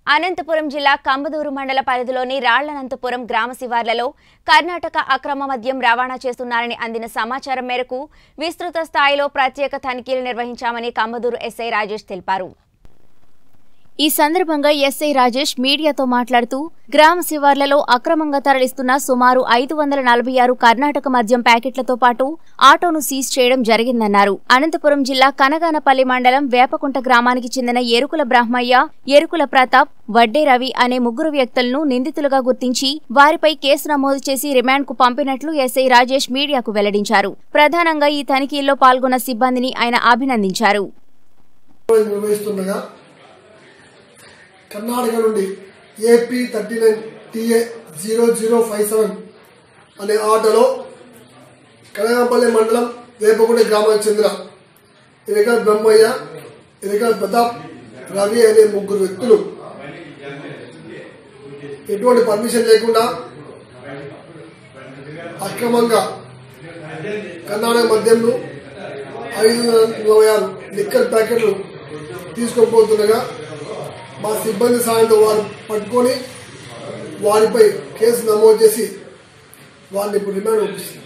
అనంతపురం జిల్లా కంబదూరు మండల పరిధిలోని రాళ్లనంతపురం గ్రామ శివార్లలో కర్ణాటక అక్రమ మద్యం రవాణా చేస్తున్నారని అందిన సమాచారం మేరకు విస్తృత స్థాయిలో ప్రత్యేక తనిఖీలు నిర్వహించామని కంబదూరు ఎస్ఐ రాజేష్ తెలిపారు ఈ సందర్భంగా ఎస్ఐ రాజేష్ మీడియాతో మాట్లాడుతూ గ్రామ శివార్లలో అక్రమంగా తరలిస్తున్న సుమారు ఐదు వందల నలభై ఆరు కర్ణాటక మద్యం ప్యాకెట్లతో పాటు ఆటోను సీజ్ చేయడం జరిగిందన్నారు అనంతపురం జిల్లా కనగానపల్లి మండలం వేపకుంట గ్రామానికి చెందిన ఎరుకుల బ్రహ్మయ్య ఎరుకుల ప్రతాప్ వడ్డే రవి అనే ముగ్గురు వ్యక్తులను నిందితులుగా గుర్తించి వారిపై కేసు నమోదు చేసి రిమాండ్కు పంపినట్లు ఎస్ఐ రాజేష్ మీడియాకు వెల్లడించారు ప్రధానంగా ఈ తనిఖీల్లో పాల్గొన్న సిబ్బందిని ఆయన అభినందించారు నిర్వహిస్తుండగా కర్ణాటక నుండి AP thirty nine TA zero zero five seven అనే ఆటోలో కనగాపల్లి మండలం వేపగుండ గ్రామానికి చెందిన ఇరకల్ బ్రహ్మయ్య ఇరకల్ ప్రతాప్ రవి అనే ముగ్గురు వ్యక్తులు ఎటువంటి పర్మిషన్ లేకుండా అక్రమంగా కర్ణాటక మద్యంను ఐదు వందల నలభై ఆరు లిక్కర్ ప్యాకెట్లు తీసుకొని పోతుండగా మా సిబ్బంది సాయంతో వారు పట్టుకొని వారిపై కేసు నమోదు చేసి వారిని ఇప్పుడు రిమాండ్ పంపిస్తుంది